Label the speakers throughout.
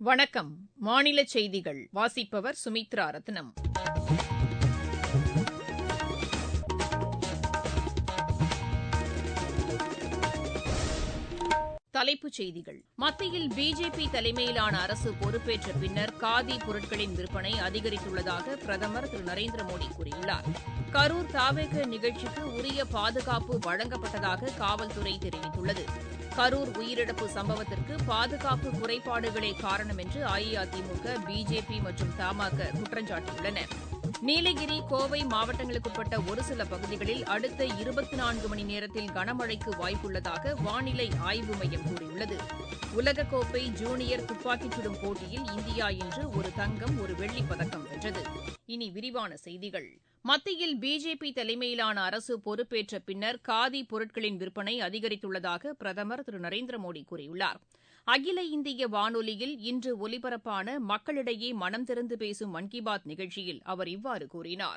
Speaker 1: வணக்கம் மாநில செய்திகள் வாசிப்பவர் சுமித்ரா ரத்னம் தலைப்புச் செய்திகள் மத்தியில் பிஜேபி தலைமையிலான அரசு பொறுப்பேற்ற பின்னர் காதி பொருட்களின் விற்பனை அதிகரித்துள்ளதாக பிரதமர் திரு நரேந்திர மோடி கூறியுள்ளார் கரூர் தாவேக நிகழ்ச்சிக்கு உரிய பாதுகாப்பு வழங்கப்பட்டதாக காவல்துறை தெரிவித்துள்ளது கரூர் உயிரிழப்பு சம்பவத்திற்கு பாதுகாப்பு குறைபாடுகளே காரணம் என்று அஇஅதிமுக பிஜேபி மற்றும் தமாக குற்றஞ்சாட்டியுள்ளன நீலகிரி கோவை மாவட்டங்களுக்குட்பட்ட ஒரு சில பகுதிகளில் அடுத்த இருபத்தி நான்கு மணி நேரத்தில் கனமழைக்கு வாய்ப்புள்ளதாக வானிலை ஆய்வு மையம் கூறியுள்ளது உலகக்கோப்பை ஜூனியர் துப்பாக்கிச் சுடும் போட்டியில் இந்தியா இன்று ஒரு தங்கம் ஒரு வெள்ளிப் பதக்கம் வென்றது இனி விரிவான செய்திகள் மத்தியில் பிஜேபி தலைமையிலான அரசு பொறுப்பேற்ற பின்னர் காதி பொருட்களின் விற்பனை அதிகரித்துள்ளதாக பிரதமர் திரு நரேந்திர மோடி கூறியுள்ளார் அகில இந்திய வானொலியில் இன்று ஒலிபரப்பான மக்களிடையே மனம் திறந்து பேசும் மன் கி பாத் நிகழ்ச்சியில் அவர் இவ்வாறு கூறினார்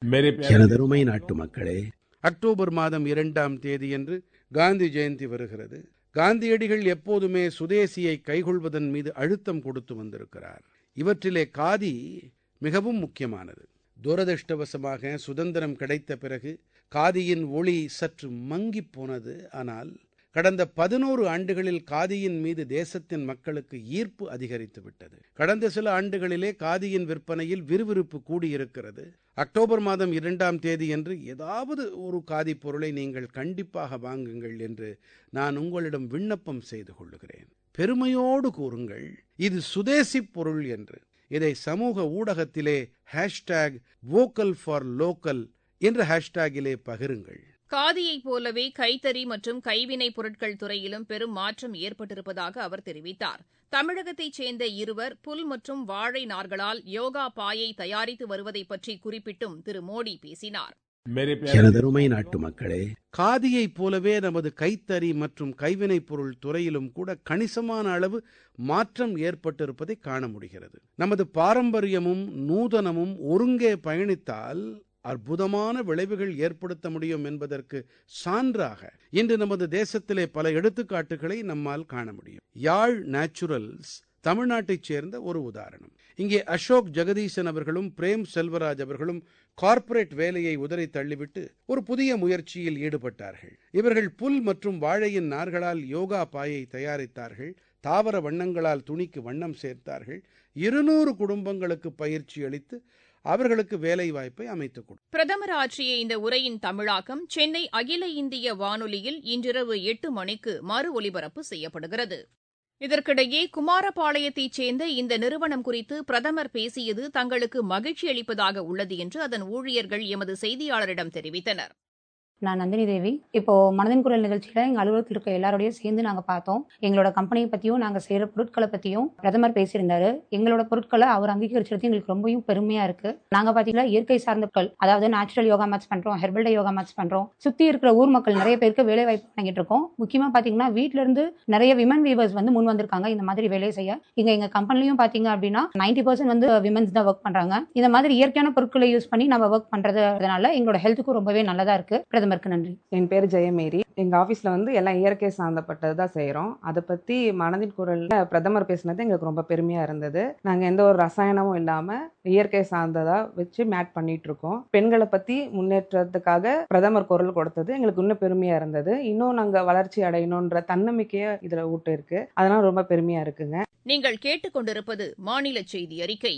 Speaker 2: எனதருமை நாட்டு மக்களே
Speaker 3: அக்டோபர் மாதம் இரண்டாம் தேதியன்று காந்தி ஜெயந்தி வருகிறது காந்தியடிகள் எப்போதுமே சுதேசியை கைகொள்வதன் மீது அழுத்தம் கொடுத்து வந்திருக்கிறார் இவற்றிலே காதி மிகவும் முக்கியமானது துரதிருஷ்டவசமாக சுதந்திரம் கிடைத்த பிறகு காதியின் ஒளி சற்று மங்கிப் போனது ஆனால் கடந்த பதினோரு ஆண்டுகளில் காதியின் மீது தேசத்தின் மக்களுக்கு ஈர்ப்பு அதிகரித்து விட்டது கடந்த சில ஆண்டுகளிலே காதியின் விற்பனையில் விறுவிறுப்பு கூடியிருக்கிறது அக்டோபர் மாதம் இரண்டாம் தேதியன்று ஏதாவது ஒரு காதி பொருளை நீங்கள் கண்டிப்பாக வாங்குங்கள் என்று நான் உங்களிடம் விண்ணப்பம் செய்து கொள்ளுகிறேன் பெருமையோடு கூறுங்கள் இது சுதேசி பொருள் என்று இதை சமூக ஊடகத்திலே ஹேஷ்டேக் வோக்கல் ஃபார் லோக்கல் என்ற ஹேஷ்டேகிலே பகிருங்கள்
Speaker 1: காதியைப் போலவே கைத்தறி மற்றும் கைவினைப் பொருட்கள் துறையிலும் பெரும் மாற்றம் ஏற்பட்டிருப்பதாக அவர் தெரிவித்தார் தமிழகத்தைச் சேர்ந்த இருவர் புல் மற்றும் வாழை நார்களால் யோகா பாயை தயாரித்து வருவதை பற்றி குறிப்பிட்டும் திரு மோடி பேசினார்
Speaker 2: எனதருமை நாட்டு மக்களே
Speaker 3: காதியைப் போலவே நமது கைத்தறி மற்றும் கைவினைப் பொருள் துறையிலும் கூட கணிசமான அளவு மாற்றம் ஏற்பட்டிருப்பதை காண முடிகிறது நமது பாரம்பரியமும் நூதனமும் ஒருங்கே பயணித்தால் அற்புதமான விளைவுகள் ஏற்படுத்த முடியும் என்பதற்கு சான்றாக இன்று நமது தேசத்திலே பல எடுத்துக்காட்டுகளை நம்மால் காண முடியும் யாழ் நேச்சுரல்ஸ் தமிழ்நாட்டைச் சேர்ந்த ஒரு உதாரணம் இங்கே அசோக் ஜெகதீசன் அவர்களும் பிரேம் செல்வராஜ் அவர்களும் கார்ப்பரேட் வேலையை உதறி தள்ளிவிட்டு ஒரு புதிய முயற்சியில் ஈடுபட்டார்கள் இவர்கள் புல் மற்றும் வாழையின் நார்களால் யோகா பாயை தயாரித்தார்கள் தாவர வண்ணங்களால் துணிக்கு வண்ணம் சேர்த்தார்கள் இருநூறு குடும்பங்களுக்கு பயிற்சி அளித்து அவர்களுக்கு வேலை வாய்ப்பை அமைத்துக் கொடுத்தார்
Speaker 1: பிரதமர் ஆற்றிய இந்த உரையின் தமிழாக்கம் சென்னை அகில இந்திய வானொலியில் இன்றிரவு எட்டு மணிக்கு மறு ஒலிபரப்பு செய்யப்படுகிறது இதற்கிடையே குமாரபாளையத்தைச் சேர்ந்த இந்த நிறுவனம் குறித்து பிரதமர் பேசியது தங்களுக்கு மகிழ்ச்சி அளிப்பதாக உள்ளது என்று அதன் ஊழியர்கள் எமது செய்தியாளரிடம் தெரிவித்தனர்
Speaker 4: நான் நந்தினி தேவி இப்போ மனதின் குரல் நிகழ்ச்சியில எங்க அலுவலகத்தில் இருக்க எல்லாரோடய சேர்ந்து நாங்க பார்த்தோம் எங்களோட கம்பெனியை பத்தியும் நாங்க செய்யற பொருட்களை பத்தியும் பிரதமர் பேசியிருந்தாரு எங்களோட பொருட்களை அவர் அங்கீகரிச்சிருது எங்களுக்கு ரொம்பவும் பெருமையா இருக்கு நாங்க பாத்தீங்கன்னா இயற்கை சார்ந்த பொருட்கள் அதாவது நேச்சுரல் யோகா மேட்ச் பண்றோம் ஹெர்பல் டே யோகா மேட்ச் பண்றோம் சுத்தி இருக்கிற ஊர் மக்கள் நிறைய பேருக்கு வேலை வாய்ப்பு வழங்கிட்டு இருக்கோம் முக்கியமா பாத்தீங்கன்னா வீட்ல இருந்து நிறைய விமன் வீவர்ஸ் வந்து முன் வந்திருக்காங்க இந்த மாதிரி வேலையை செய்ய இங்க எங்க கம்பெனிலையும் பாத்தீங்க அப்படின்னா நைன்டி பர்சன்ட் வந்து விமன்ஸ் தான் ஒர்க் பண்றாங்க இந்த மாதிரி இயற்கையான பொருட்களை யூஸ் பண்ணி நம்ம ஒர்க் பண்றதுனால எங்களோட ஹெல்த்துக்கும் ரொம்பவே நல்லதா இருக்கு பிரதமருக்கு நன்றி
Speaker 5: என் பேர் ஜெயமேரி எங்க ஆபீஸ்ல வந்து எல்லாம் இயற்கை சார்ந்தப்பட்டது தான் செய்யறோம் அதை பத்தி மனதின் குரல்ல பிரதமர் பேசினது எங்களுக்கு ரொம்ப பெருமையா இருந்தது நாங்க எந்த ஒரு ரசாயனமும் இல்லாம இயற்கை சார்ந்ததா வச்சு மேட் பண்ணிட்டு இருக்கோம் பெண்களை பத்தி முன்னேற்றத்துக்காக பிரதமர் குரல் கொடுத்தது எங்களுக்கு இன்னும் பெருமையா இருந்தது இன்னும் நாங்க வளர்ச்சி அடையணும்ன்ற தன்னம்பிக்கைய இதுல ஊட்டு இருக்கு அதனால ரொம்ப பெருமையா இருக்குங்க
Speaker 1: நீங்கள் கேட்டுக்கொண்டிருப்பது மாநில செய்தி அறிக்கை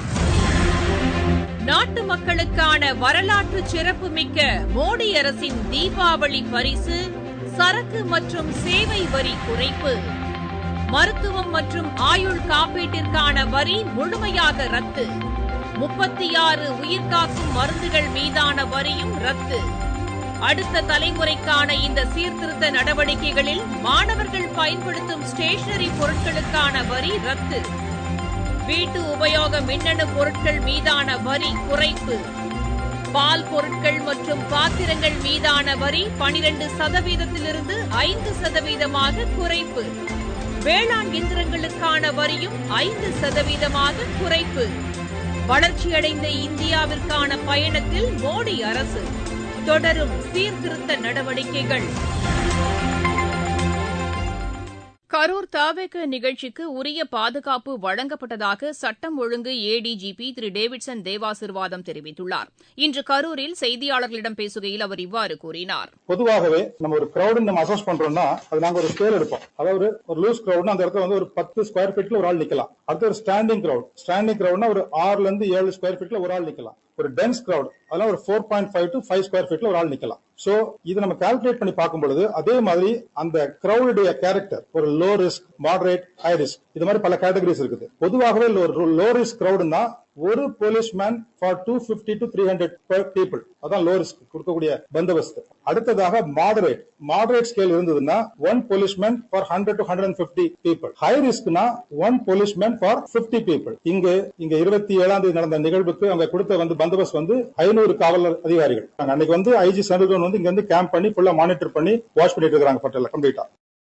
Speaker 1: நாட்டு மக்களுக்கான வரலாற்று சிறப்புமிக்க மோடி அரசின் தீபாவளி பரிசு சரக்கு மற்றும் சேவை வரி குறைப்பு மருத்துவம் மற்றும் ஆயுள் காப்பீட்டிற்கான வரி முழுமையாக ரத்து முப்பத்தி ஆறு உயிர்காக்கும் மருந்துகள் மீதான வரியும் ரத்து அடுத்த தலைமுறைக்கான இந்த சீர்திருத்த நடவடிக்கைகளில் மாணவர்கள் பயன்படுத்தும் ஸ்டேஷனரி பொருட்களுக்கான வரி ரத்து வீட்டு உபயோக மின்னணு பொருட்கள் மீதான வரி குறைப்பு பால் பொருட்கள் மற்றும் பாத்திரங்கள் மீதான வரி பனிரெண்டு சதவீதத்திலிருந்து ஐந்து சதவீதமாக குறைப்பு வேளாண் இயந்திரங்களுக்கான வரியும் ஐந்து சதவீதமாக குறைப்பு வளர்ச்சியடைந்த இந்தியாவிற்கான பயணத்தில் மோடி அரசு தொடரும் சீர்திருத்த நடவடிக்கைகள் கரூர் தாவேக்க நிகழ்ச்சிக்கு உரிய பாதுகாப்பு வழங்கப்பட்டதாக சட்டம் ஒழுங்கு ஏடிஜிபி திரு டேவிட்சன் தேவாசிர்வாதம் தெரிவித்துள்ளார் இன்று கரூரில் செய்தியாளர்களிடம் பேசுகையில் அவர் இவ்வாறு கூறினார்
Speaker 6: பொதுவாகவே நம்ம ஒரு கிரௌடு நம்ம அசஸ் பண்றோம்னா அது நாங்க ஒரு ஸ்கேல் எடுப்போம் அதாவது ஒரு லூஸ் கிரௌட்னா அந்த இடத்துல வந்து ஒரு பத்து ஸ்கொயர் ஃபீட்ல ஒரு ஆள் நிக்கலாம் அடுத்து ஒரு ஸ்டாண்டிங் கிரௌட் ஸ்டாண்டிங் கிரௌட்னா ஒரு ஆறுல இருந்து ஏழு ஸ்கொயர் ஃபீட்ல ஒரு ஆள் நிக்கலாம் ஒரு டென்ஸ் கிரௌட் அதெல்லாம் ஒரு four point five to five square ஃபீட்ல ஒரு ஆள் நிக்கலாம் சோ இது நம்ம கால்குலேட் பண்ணி பார்க்கும் பொழுது அதே மாதிரி அந்த கிரௌடுடைய கேரக்டர் ஒரு low risk moderate high risk இது மாதிரி பல கேட்டகரிஸ் இருக்குது பொதுவாகவே ஒரு லோ ரிஸ்க் கிரௌடுனா ஒரு policeman for two fifty to three hundred people அதான் லோ ரிஸ்க் கொடுக்கக்கூடிய பந்தோபஸ்து அடுத்ததாக மாடரேட் மாடரேட் ஸ்கேல் இருந்ததுன்னா one policeman for hundred to hundred fifty people high ரிஸ்க்னா one policeman for fifty people இங்கு இங்க இருபத்தி ஏழாம் தேதி நடந்த நிகழ்வுக்கு அவங்க கொடுத்த வந்து பந்தோபஸ்த் வந்து ஐநூறு காவல் அதிகாரிகள் அன்னைக்கு வந்து ஐஜி சென்ட்ரல் வந்து இங்க வந்து கேம்ப் பண்ணி ஃபுல்லா மானிட்டர் பண்ணி வாட்ச் பண்ணிட்டு இருக்காங்க பட்டியல கம்ப்ளீட்டா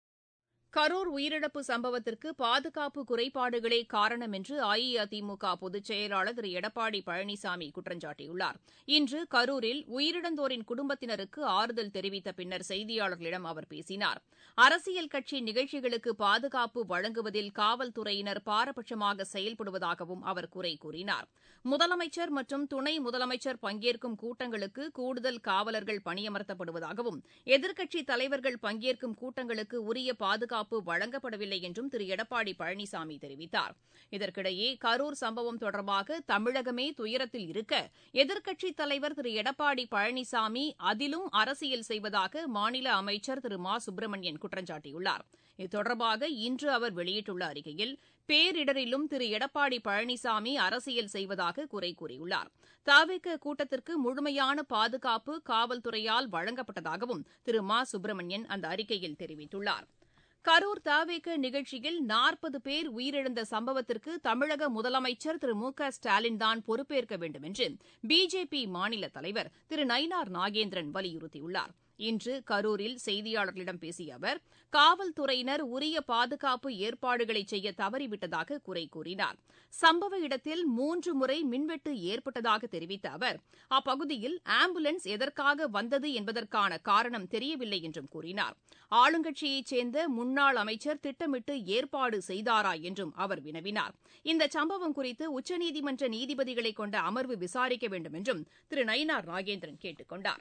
Speaker 1: கரூர் உயிரிழப்பு சம்பவத்திற்கு பாதுகாப்பு குறைபாடுகளே காரணம் என்று அஇஅதிமுக பொதுச் செயலாளர் திரு எடப்பாடி பழனிசாமி குற்றம் சாட்டியுள்ளார் இன்று கரூரில் உயிரிழந்தோரின் குடும்பத்தினருக்கு ஆறுதல் தெரிவித்த பின்னர் செய்தியாளர்களிடம் அவர் பேசினார் அரசியல் கட்சி நிகழ்ச்சிகளுக்கு பாதுகாப்பு வழங்குவதில் காவல்துறையினர் பாரபட்சமாக செயல்படுவதாகவும் அவர் குறை கூறினார் முதலமைச்சர் மற்றும் துணை முதலமைச்சர் பங்கேற்கும் கூட்டங்களுக்கு கூடுதல் காவலர்கள் பணியமர்த்தப்படுவதாகவும் எதிர்க்கட்சித் தலைவர்கள் பங்கேற்கும் கூட்டங்களுக்கு உரிய பாதுகாப்பு பாதுகாப்பு வழங்கப்படவில்லை என்றும் திரு எடப்பாடி பழனிசாமி தெரிவித்தார் இதற்கிடையே கரூர் சம்பவம் தொடர்பாக தமிழகமே துயரத்தில் இருக்க எதிர்க்கட்சித் தலைவர் திரு எடப்பாடி பழனிசாமி அதிலும் அரசியல் செய்வதாக மாநில அமைச்சர் திரு மா சுப்பிரமணியன் குற்றம் சாட்டியுள்ளார் இது தொடர்பாக இன்று அவர் வெளியிட்டுள்ள அறிக்கையில் பேரிடரிலும் திரு எடப்பாடி பழனிசாமி அரசியல் செய்வதாக குறை கூறியுள்ளார் தாவேக்க கூட்டத்திற்கு முழுமையான பாதுகாப்பு காவல்துறையால் வழங்கப்பட்டதாகவும் திரு மா சுப்பிரமணியன் அந்த அறிக்கையில் தெரிவித்துள்ளார் கரூர் தாவேக்க நிகழ்ச்சியில் நாற்பது பேர் உயிரிழந்த சம்பவத்திற்கு தமிழக முதலமைச்சர் திரு மு க ஸ்டாலின் தான் பொறுப்பேற்க வேண்டும் என்று பிஜேபி மாநில தலைவர் திரு நயினார் நாகேந்திரன் வலியுறுத்தியுள்ளார் இன்று கரூரில் செய்தியாளர்களிடம் பேசிய அவர் காவல்துறையினர் உரிய பாதுகாப்பு ஏற்பாடுகளை செய்ய தவறிவிட்டதாக குறை கூறினார் சம்பவ இடத்தில் மூன்று முறை மின்வெட்டு ஏற்பட்டதாக தெரிவித்த அவர் அப்பகுதியில் ஆம்புலன்ஸ் எதற்காக வந்தது என்பதற்கான காரணம் தெரியவில்லை என்றும் கூறினார் ஆளுங்கட்சியைச் சேர்ந்த முன்னாள் அமைச்சர் திட்டமிட்டு ஏற்பாடு செய்தாரா என்றும் அவர் வினவினார் இந்த சம்பவம் குறித்து உச்சநீதிமன்ற நீதிபதிகளை கொண்ட அமர்வு விசாரிக்க வேண்டும் என்றும் திரு நயினார் நாகேந்திரன் கேட்டுக் கொண்டார்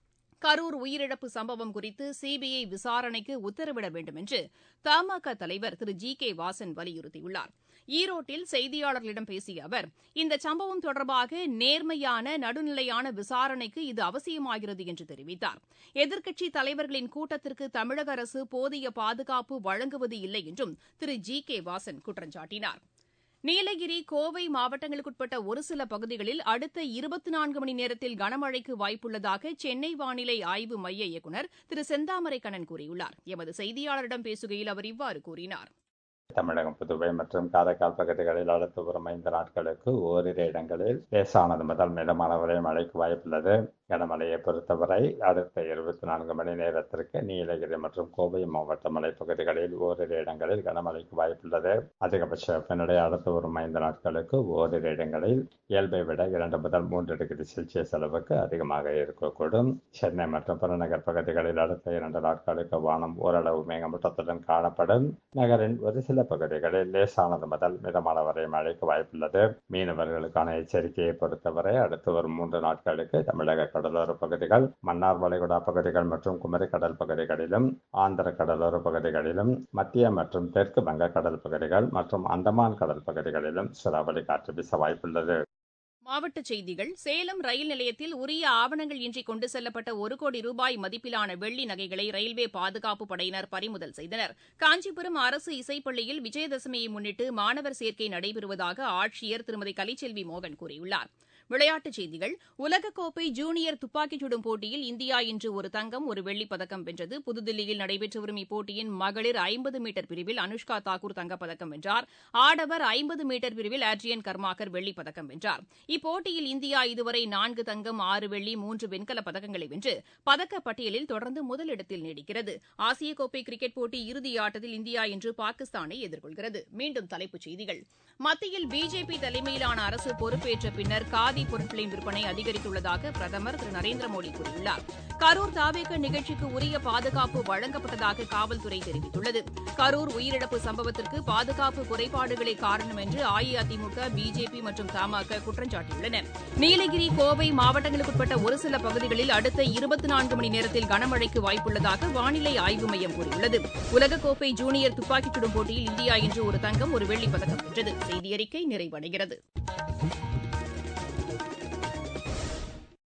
Speaker 1: கரூர் உயிரிழப்பு சம்பவம் குறித்து சிபிஐ விசாரணைக்கு உத்தரவிட வேண்டும் என்று தமாக தலைவர் திரு ஜி கே வாசன் வலியுறுத்தியுள்ளார் ஈரோட்டில் செய்தியாளர்களிடம் பேசிய அவர் இந்த சம்பவம் தொடர்பாக நேர்மையான நடுநிலையான விசாரணைக்கு இது அவசியமாகிறது என்று தெரிவித்தார் எதிர்க்கட்சி தலைவர்களின் கூட்டத்திற்கு தமிழக அரசு போதிய பாதுகாப்பு வழங்குவது இல்லை என்றும் திரு ஜி கே வாசன் குற்றம் சாட்டினார் நீலகிரி கோவை மாவட்டங்களுக்குட்பட்ட ஒரு சில பகுதிகளில் அடுத்த இருபத்தி நான்கு மணி நேரத்தில் கனமழைக்கு வாய்ப்புள்ளதாக சென்னை வானிலை ஆய்வு மைய இயக்குநர் திரு செந்தாமரை கண்ணன் கூறியுள்ளார் எமது செய்தியாளரிடம் பேசுகையில் அவர் இவ்வாறு கூறினார்
Speaker 7: தமிழகம் புதுவை மற்றும் காரைக்கால் பகுதிகளில் அடுத்து வரும் ஐந்து நாட்களுக்கு ஓரிரு இடங்களில் லேசானது முதல் மிதமான வரை மழைக்கு வாய்ப்புள்ளது கனமழையை பொறுத்தவரை அடுத்த இருபத்தி நான்கு மணி நேரத்திற்கு நீலகிரி மற்றும் கோவை மாவட்ட மலைப்பகுதிகளில் ஓரிரு இடங்களில் கனமழைக்கு வாய்ப்புள்ளது அதிகபட்ச வெப்பநிலை அடுத்து வரும் ஐந்து நாட்களுக்கு ஓரிரு இடங்களில் இயல்பை விட இரண்டு முதல் மூன்று டிகிரி செல்சியஸ் அளவுக்கு அதிகமாக இருக்கக்கூடும் சென்னை மற்றும் புறநகர் பகுதிகளில் அடுத்த இரண்டு நாட்களுக்கு வானம் ஓரளவு மேகமூட்டத்துடன் காணப்படும் நகரின் ஒரு சில பகுதிகளில் லேசானது முதல் மிதமான வரை மழைக்கு வாய்ப்புள்ளது மீனவர்களுக்கான எச்சரிக்கையை பொறுத்தவரை அடுத்து வரும் மூன்று நாட்களுக்கு தமிழக கடலோர பகுதிகள் மன்னார் வளைகுடா பகுதிகள் மற்றும் குமரி கடல் பகுதிகளிலும் ஆந்திர கடலோர பகுதிகளிலும் மத்திய மற்றும் தெற்கு வங்க கடல் பகுதிகள் மற்றும் அந்தமான் கடல் பகுதிகளிலும் சூறாவளி காற்று வீச வாய்ப்புள்ளது
Speaker 1: மாவட்டச் செய்திகள் சேலம் ரயில் நிலையத்தில் உரிய ஆவணங்கள் இன்றி கொண்டு செல்லப்பட்ட ஒரு கோடி ரூபாய் மதிப்பிலான வெள்ளி நகைகளை ரயில்வே பாதுகாப்பு படையினர் பறிமுதல் செய்தனர் காஞ்சிபுரம் அரசு இசைப்பள்ளியில் விஜயதசமியை முன்னிட்டு மாணவர் சேர்க்கை நடைபெறுவதாக ஆட்சியர் திருமதி கலிச்செல்வி மோகன் கூறியுள்ளார் விளையாட்டுச் செய்திகள் உலகக்கோப்பை ஜூனியர் துப்பாக்கிச் சுடும் போட்டியில் இந்தியா இன்று ஒரு தங்கம் ஒரு வெள்ளிப் பதக்கம் வென்றது புதுதில்லியில் நடைபெற்று வரும் இப்போட்டியின் மகளிர் ஐம்பது மீட்டர் பிரிவில் அனுஷ்கா தாக்கூர் தங்கப்பதக்கம் வென்றார் ஆடவர் ஐம்பது மீட்டர் பிரிவில் ஆட்ரியன் கர்மாக்கர் வெள்ளிப் பதக்கம் வென்றார் இப்போட்டியில் இந்தியா இதுவரை நான்கு தங்கம் ஆறு வெள்ளி மூன்று வெண்கலப் பதக்கங்களை வென்று பதக்கப் பட்டியலில் தொடர்ந்து முதலிடத்தில் நீடிக்கிறது ஆசிய கோப்பை கிரிக்கெட் போட்டி இறுதி ஆட்டத்தில் இந்தியா இன்று பாகிஸ்தானை எதிர்கொள்கிறது மீண்டும் தலைப்புச் செய்திகள் மத்தியில் பிஜேபி தலைமையிலான அரசு பொறுப்பேற்ற பின்னர் காதி காதி பொருட்களின் விற்பனை அதிகரித்துள்ளதாக பிரதமர் திரு நரேந்திர மோடி கூறியுள்ளார் கரூர் தாவேக்க நிகழ்ச்சிக்கு உரிய பாதுகாப்பு வழங்கப்பட்டதாக காவல்துறை தெரிவித்துள்ளது கரூர் உயிரிழப்பு சம்பவத்திற்கு பாதுகாப்பு குறைபாடுகளே காரணம் என்று அஇஅதிமுக பிஜேபி மற்றும் தமாக குற்றம் சாட்டியுள்ளன நீலகிரி கோவை மாவட்டங்களுக்குட்பட்ட ஒரு சில பகுதிகளில் அடுத்த இருபத்தி நான்கு மணி நேரத்தில் கனமழைக்கு வாய்ப்புள்ளதாக வானிலை ஆய்வு மையம் கூறியுள்ளது உலகக்கோப்பை ஜூனியர் துப்பாக்கிச் சுடும் போட்டியில் இந்தியா இன்று ஒரு தங்கம் ஒரு வெள்ளிப் பதக்கம் வென்றது செய்தியறிக்கை நிறைவடைகிறது